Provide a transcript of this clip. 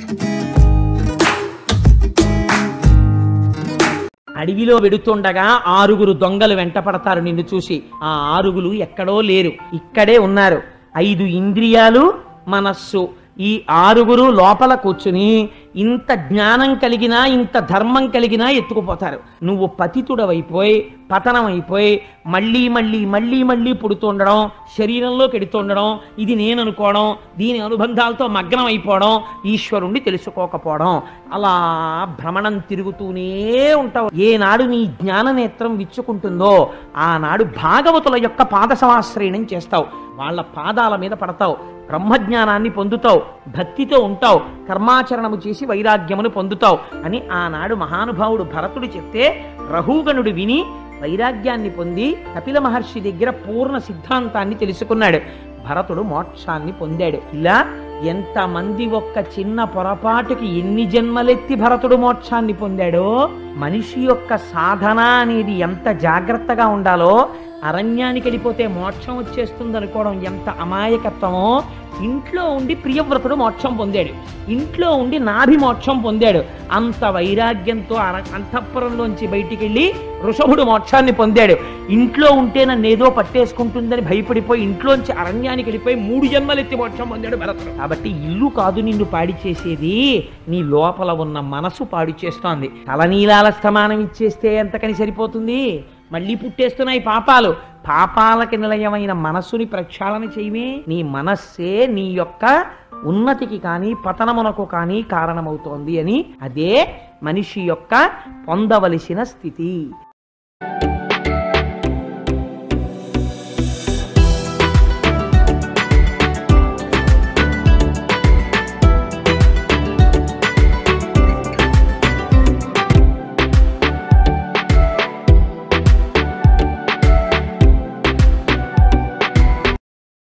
అడవిలో వెడుతుండగా ఆరుగురు దొంగలు వెంట పడతారు నిన్ను చూసి ఆ ఆరుగులు ఎక్కడో లేరు ఇక్కడే ఉన్నారు ఐదు ఇంద్రియాలు మనస్సు ఈ ఆరుగురు లోపల కూర్చుని ఇంత జ్ఞానం కలిగినా ఇంత ధర్మం కలిగినా ఎత్తుకుపోతారు నువ్వు పతితుడవైపోయి పతనం అయిపోయి మళ్ళీ మళ్ళీ మళ్ళీ మళ్ళీ పుడుతుండడం శరీరంలో కెడుతుండడం ఇది నేను అనుకోవడం దీని అనుబంధాలతో మగ్నం అయిపోవడం ఈశ్వరుణ్ణి తెలుసుకోకపోవడం అలా భ్రమణం తిరుగుతూనే ఉంటావు ఏనాడు నీ జ్ఞాన నేత్రం విచ్చుకుంటుందో ఆనాడు భాగవతుల యొక్క పాద సమాశ్రయణం చేస్తావు వాళ్ళ పాదాల మీద పడతావు బ్రహ్మజ్ఞానాన్ని పొందుతావు భక్తితో ఉంటావు కర్మాచరణము చేసి వైరాగ్యమును పొందుతావు అని ఆనాడు మహానుభావుడు భరతుడు చెప్తే రహూగణుడు విని వైరాగ్యాన్ని పొంది కపిల మహర్షి దగ్గర పూర్ణ సిద్ధాంతాన్ని తెలుసుకున్నాడు భరతుడు మోక్షాన్ని పొందాడు ఇలా ఎంతమంది ఒక్క చిన్న పొరపాటుకి ఎన్ని జన్మలెత్తి భరతుడు మోక్షాన్ని పొందాడో మనిషి యొక్క సాధన అనేది ఎంత జాగ్రత్తగా ఉండాలో అరణ్యానికి వెళ్ళిపోతే మోక్షం వచ్చేస్తుంది అనుకోవడం ఎంత అమాయకత్వమో ఇంట్లో ఉండి ప్రియవ్రతుడు మోక్షం పొందాడు ఇంట్లో ఉండి నాభి మోక్షం పొందాడు అంత వైరాగ్యంతో అర అంతఃపురంలోంచి బయటికి వెళ్ళి వృషభుడు మోక్షాన్ని పొందాడు ఇంట్లో ఉంటే నన్ను ఏదో పట్టేసుకుంటుందని భయపడిపోయి ఇంట్లోంచి అరణ్యానికి వెళ్ళిపోయి మూడు జన్మలెత్తి మోక్షం పొందాడు భరతుడు కాబట్టి ఇల్లు కాదు నిన్ను పాడి చేసేది నీ లోపల ఉన్న మనసు పాడు చేస్తోంది తలనీలాల స్థమానం ఇచ్చేస్తే ఎంతకని సరిపోతుంది మళ్ళీ పుట్టేస్తున్నాయి పాపాలు పాపాలకి నిలయమైన మనస్సుని ప్రక్షాళన చేయమే నీ మనస్సే నీ యొక్క ఉన్నతికి కానీ పతనమునకు కానీ కారణమవుతోంది అని అదే మనిషి యొక్క పొందవలసిన స్థితి